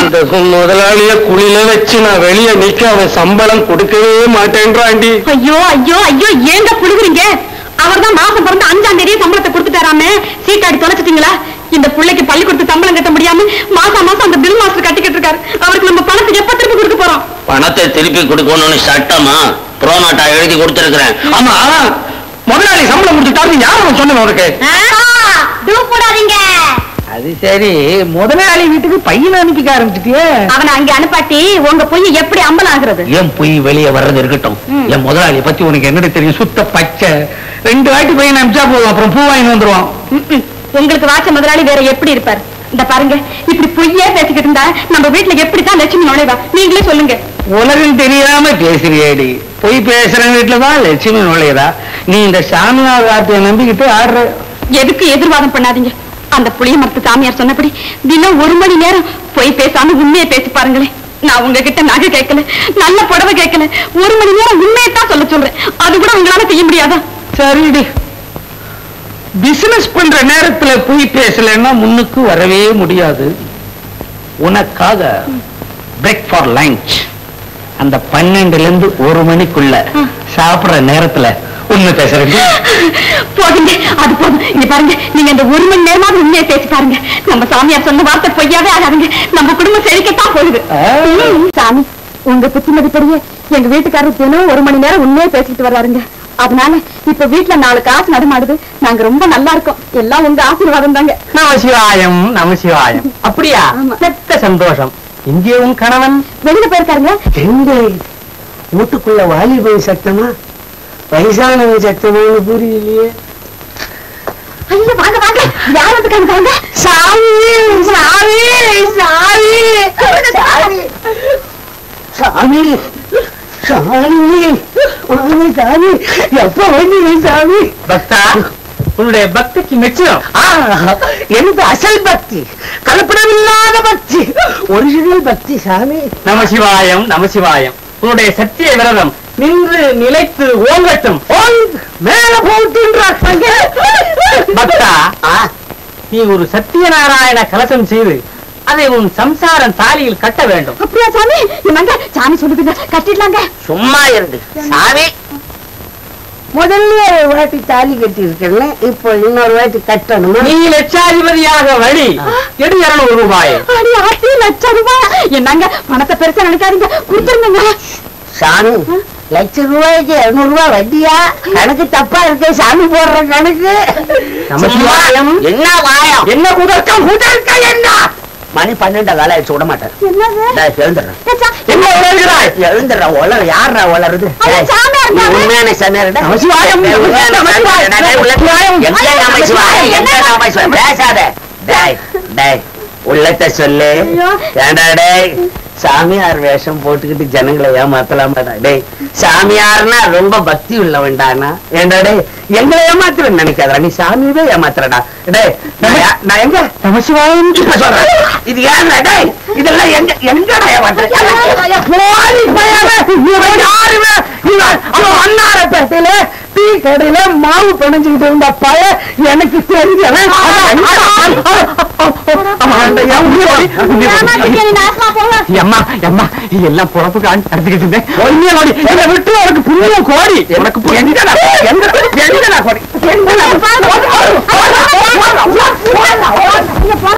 அந்த முதலாளிய குழியில வச்சு நான் வெளிய நிக்க அவன் சம்பளம் கொடுக்கவே மாட்டேன்றாண்டி ஐயோ ஐயோ ஐயோ ஏங்க புழுகுறீங்க அவர்தான் மாசம் பிறந்த அஞ்சாம் தேதியே சம்பளத்தை கொடுத்துட்டாராமே சீட்டாடி தொலைச்சிட்டீங்களா இந்த பிள்ளைக்கு பள்ளிக்கூடத்து சம்பளம் கட்ட முடியாம மாசம் மாசம் அந்த பில் மாஸ்டர் கட்டிக்கிட்டு இருக்காரு அவருக்கு நம்ம பணத்தை எப்ப திருப்பி கொடுக்க போறோம் பணத்தை திருப்பி கொடுக்கணும்னு சட்டமா புரோனாட்டா எழுதி கொடுத்திருக்கிறேன் ஆமா முதலாளி சம்பளம் கொடுத்துட்டாரு யார் அவன் சொன்னவன் உனக்கு போடாதீங்க அது சரி முதலாளி வீட்டுக்கு பையனை அனுப்பிக்க ஆரம்பிச்சிட்டியே அவனை அங்க அனுப்பாட்டி உங்க பொய் எப்படி அம்பலம் ஆகுறது ஏன் போய் வெளியே வர்றது இருக்கட்டும் ம். என் முதலாளியை பத்தி உனக்கு என்னடி தெரியும் சுத்த பச்சை ரெண்டு வாட்டி பையனை அனுப்பிச்சா போதும் அப்புறம் பூ வாங்கி வந்துருவான் ம்ம். உங்களுக்கு வாச்ச முதலாளி வேற எப்படி இருப்பார் இந்த பாருங்க இப்படி பொய்யே பேசிக்கிட்டு இருந்தா நம்ம வீட்டுல எப்படித்தான் லட்சுமி நுழைவா நீங்களே சொல்லுங்க உலகம் தெரியாம பேசுறியேடி போய் பேசுற வீட்டுலதான் லட்சுமி நுழையறா நீ இந்த சாமியார் வார்த்தையை நம்பிக்கிட்டு ஆடுற எதுக்கு எதிர்வாதம் பண்ணாதீங்க அந்த புளிய மரத்து சாமியார் சொன்னபடி தினம் ஒரு மணி நேரம் போய் பேசாம உண்மையை பேசி பாருங்களேன் நான் உங்ககிட்ட நகை கேட்கல நல்ல புடவை கேட்கல ஒரு மணி நேரம் உண்மையை தான் சொல்ல சொல்றேன் அது கூட உங்களால செய்ய முடியாதா சரிடி பிசினஸ் பண்ற நேரத்துல போய் பேசலைன்னா முன்னுக்கு வரவே முடியாது உனக்காக பிரேக் ஃபார் லஞ்ச் அந்த பன்னெண்டுல இருந்து ஒரு மணிக்குள்ள சாப்பிடுற நேரத்துல உண்மை பேசுறேன் போதுங்க அது போதும் இங்க பாருங்க நீங்க இந்த ஒரு மணி நேரமாவது உண்மையை பேசி பாருங்க நம்ம சாமியார் சொன்ன வார்த்தை பொய்யாவே ஆகாதுங்க நம்ம குடும்பம் செழிக்கத்தான் போகுது ஆ. ம், சாமி உங்க புத்திமதிப்படியே எங்க வீட்டுக்காரர் தினம் ஒரு மணி நேரம் உண்மையை பேசிட்டு வர்றாருங்க அதனால இப்ப வீட்டுல நாலு காசு நடமாடுது நாங்க ரொம்ப நல்லா இருக்கோம் எல்லாம் உங்க ஆசீர்வாதம் தாங்க நமசிவாயம் நமசிவாயம் அப்படியா ஆமா. செத்த சந்தோஷம் இங்கே உன் கணவன் வெளியில போயிருக்காருங்க எங்க வீட்டுக்குள்ள வாலிபை சத்தமா வயசானவங்க சத்தமானு புரியலையே ஐயோ வாங்க வாங்க யார் வந்துருக்காங்க வாங்க சாமி சாமி சாமி சாமி சாமி சாமி வாங்க சாமி எப்ப வந்தீங்க சாமி பக்தா உன்னுடைய பக்திக்கு மெச்சம் எனக்கு அசல் பக்தி கலப்படமில்லாத பக்தி ஒரிஜினல் பக்தி சாமி நமசிவாயம் நமசிவாயம் உன்னுடைய சத்திய விரதம் நின்று நிலைத்து ஓங்கட்டும் மேல போட்டுன்றாங்க பக்தா நீ ஒரு சத்தியநாராயண கலசம் செய்து அதை உன் சம்சாரம் தாலியில் கட்ட வேண்டும் அப்படியா சாமி என்னங்க சாமி சொல்லுதுங்க கட்டிடலாங்க சும்மா இருந்து சாமி முதல்ல ஒரு வாட்டி தாலி கட்டி இருக்கேன் இப்போ இன்னொரு வாட்டி கட்டணுமா நீ லட்சாதிபதியாக வழி எடு இருநூறு ரூபாய் அடி ஆத்தி லட்சம் ரூபாய் என்னங்க பணத்தை பெருசா நினைக்காதீங்க கொடுத்துருங்க சாமி லட்ச ரூபாய்க்கு இருநூறு ரூபாய் வட்டியா கணக்கு தப்பா இருக்கு சாமி போடுற கணக்கு நமசிவாயம் என்ன வாயம் என்ன குதர்க்கம் குதர்க்கம் என்ன மணி பன்னெண்டு வேலை ஆயிடுச்சு விட மாட்டேன் என்னது டேய், எழுந்துடுறேன் என்ன உணர்கிறாய் எழுந்துடுறேன் உலக யாரா உளருது ஐயோ, டேய், சாமியார் நீ தானே? உண்மையான சாமியார்டா? நமசிவாயம், டேய், உண்மையான நமசிவாயம், சாமியார்டா, டேய், உள்ள- நமசிவாயம். எங்க ஐயோ, நமசிவாயம், எங்க என்ன? நமசிவாயம்? பேசாத டேய் டேய் உள்ளத்தை சொல்லு ஐயோ. ஏண்டா டேய் சாமியார் வேஷம் போட்டுக்கிட்டு ஜனங்களை ஏமாத்தலாமாடா டேய் சாமியார்னா ரொம்ப பக்தி உள்ளவன்டானா ஏண்டா டேய் எங்களை ஏமாத்துறேன்னு நினைக்காதடா நீ சாமியவே ஏமாத்துறடா டேய் நான் யா- நான் எங்க நமசிவாயம் இப்ப சொல்றேன் இது ஏன்டா டேய் இதெல்லாம் எங்க எங்கடா ஏமாத்துறேன் போலி பயலே, இவன் யாருமே இவன் அவன் அன்னாரப்பேட்டையில டீ கடையில மாவு பிணைஞ்சுக்கிட்டு இருந்த பய எனக்கு தெரிஞ்சவன் அவன் அவன் அவன் அந்த என் உயிரோடி, உயிரோடி. நாசமா போங்க அம்மா அம்மா எல்லாம் பொழப்புக்கு நடத்திக்கிட்டு இருந்தேன் ஒன்னே கோடி என்னை விட்டு உனக்கு புண்ணியம் கோடி உனக்கு பு- எங்கடா எங்க எங்கடா கோடி எங்கடா